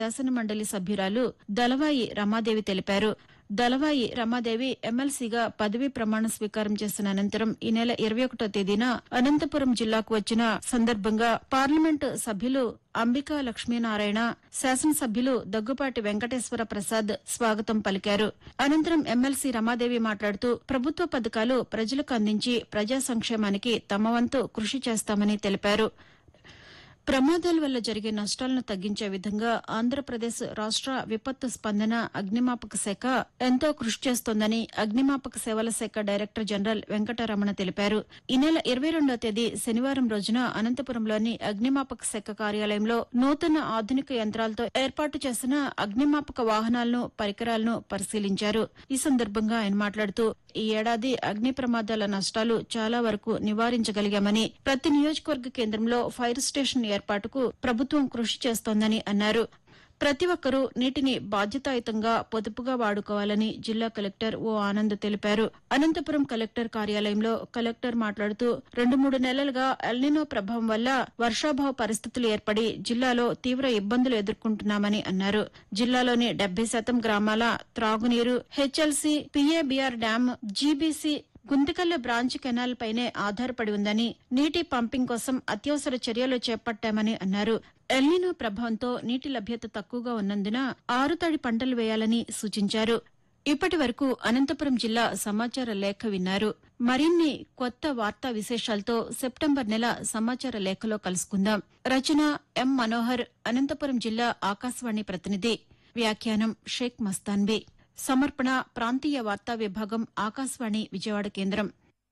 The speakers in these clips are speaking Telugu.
శాసనమండలి సభ్యురాలు దళవాయి రమాదేవి తెలిపారు దళవాయి రమాదేవి ఎమ్మెల్సీగా పదవీ ప్రమాణ స్వీకారం చేసిన అనంతరం ఈ నెల ఇరవై ఒకటో తేదీన అనంతపురం జిల్లాకు వచ్చిన సందర్భంగా పార్లమెంటు సభ్యులు అంబికా లక్ష్మీనారాయణ శాసనసభ్యులు దగ్గుపాటి వెంకటేశ్వర ప్రసాద్ స్వాగతం పలికారు అనంతరం ఎమ్మెల్సీ రమాదేవి మాట్లాడుతూ ప్రభుత్వ పథకాలు ప్రజలకు అందించి ప్రజా సంక్షేమానికి తమ వంతు కృషి చేస్తామని తెలిపారు ప్రమాదాల వల్ల జరిగే నష్టాలను తగ్గించే విధంగా ఆంధ్రప్రదేశ్ రాష్ట విపత్తు స్పందన అగ్నిమాపక శాఖ ఎంతో కృషి చేస్తోందని అగ్నిమాపక సేవల శాఖ డైరెక్టర్ జనరల్ వెంకటరమణ తెలిపారు ఈ నెల ఇరవై రెండో తేదీ శనివారం రోజున అనంతపురంలోని అగ్నిమాపక శాఖ కార్యాలయంలో నూతన ఆధునిక యంత్రాలతో ఏర్పాటు చేసిన అగ్నిమాపక వాహనాలను పరికరాలను పరిశీలించారు ఈ సందర్భంగా ఆయన మాట్లాడుతూ ఈ ఏడాది అగ్ని ప్రమాదాల నష్టాలు చాలా వరకు నివారించగలిగామని ప్రతి నియోజకవర్గ కేంద్రంలో ఫైర్ స్టేషన్ ఏర్పాటుకు ప్రభుత్వం కృషి చేస్తోందని అన్నారు ప్రతి ఒక్కరూ నీటిని బాధ్యతాయుతంగా పొదుపుగా వాడుకోవాలని జిల్లా కలెక్టర్ ఓ ఆనంద్ తెలిపారు అనంతపురం కలెక్టర్ కార్యాలయంలో కలెక్టర్ మాట్లాడుతూ రెండు మూడు నెలలుగా ఎల్నినో ప్రభావం వల్ల వర్షాభావ పరిస్థితులు ఏర్పడి జిల్లాలో తీవ్ర ఇబ్బందులు ఎదుర్కొంటున్నామని అన్నారు జిల్లాలోని డెబ్బై శాతం గ్రామాల త్రాగునీరు హెచ్ఎల్సీ పీఏబీఆర్ డ్యాం జీబీసీ గుంతకల్ల బ్రాంచ్ కెనాల్ పైనే ఆధారపడి ఉందని నీటి పంపింగ్ కోసం అత్యవసర చర్యలు చేపట్టామని అన్నారు ఎల్నినో ప్రభావంతో నీటి లభ్యత తక్కువగా ఉన్నందున ఆరుతడి పంటలు వేయాలని సూచించారు ఇప్పటి వరకు అనంతపురం జిల్లా సమాచార లేఖ విన్నారు మరిన్ని కొత్త వార్తా విశేషాలతో సెప్టెంబర్ నెల సమాచార లేఖలో కలుసుకుందాం రచన ఎం మనోహర్ అనంతపురం జిల్లా ఆకాశవాణి ప్రతినిధి వ్యాఖ్యానం షేక్ మస్తాన్బీ సమర్పణ ప్రాంతీయ వార్తా విభాగం ఆకాశవాణి విజయవాడ కేంద్రం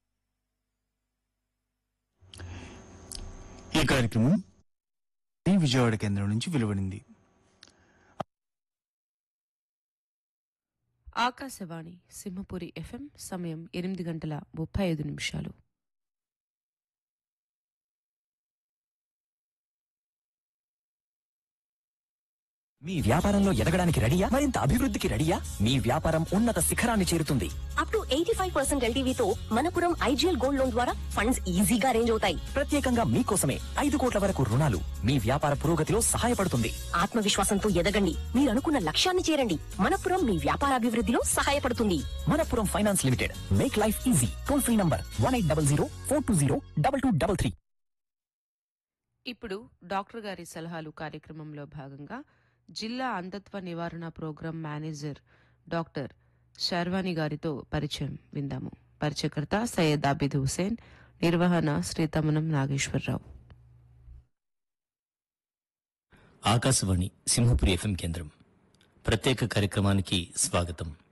ఈ కార్యక్రమం ఈ విజయవాడ కేంద్రం నుంచి వెలువడింది ఆకాశవాణి సింహపురి ఎఫ్ఎం సమయం ఎనిమిది గంటల ముప్పై ఐదు నిమిషాలు మీ వ్యాపారంలో ఎదగడానికి రెడీయా మరింత అభివృద్ధికి రెడీయా మీ వ్యాపారం ఉన్నత శిఖరాన్ని చేరుతుంది up to eighty five percent ఎల్టీవీతో మనపురం ఐజీఎల్ గోల్డ్ లోన్ ద్వారా ఫండ్స్ ఈజీగా అరేంజ్ అవుతాయి ప్రత్యేకంగా మీకోసమే ఐదు కోట్ల వరకు రుణాలు మీ వ్యాపార పురోగతిలో సహాయపడుతుంది ఆత్మవిశ్వాసంతో ఎదగండి మీరు అనుకున్న లక్ష్యాన్ని చేరండి మనపురం మీ వ్యాపార అభివృద్ధిలో సహాయపడుతుంది Manappuram finance limited make life easy toll free number one eight double zero four two zero double two double three ఇప్పుడు డాక్టర్ గారి సలహాలు కార్యక్రమంలో భాగంగా జిల్లా అంధత్వ నివారణ ప్రోగ్రాం మేనేజర్ డాక్టర్ శర్వాణి గారితో పరిచయం విందాము పరిచయకర్త సయ్యద్ ఆబిద్ హుసేన్ నిర్వహణ శ్రీతమనం నాగేశ్వరరావు ఆకాశవాణి సింహపురి ఎఫ్ఎం కేంద్రం ప్రత్యేక కార్యక్రమానికి స్వాగతం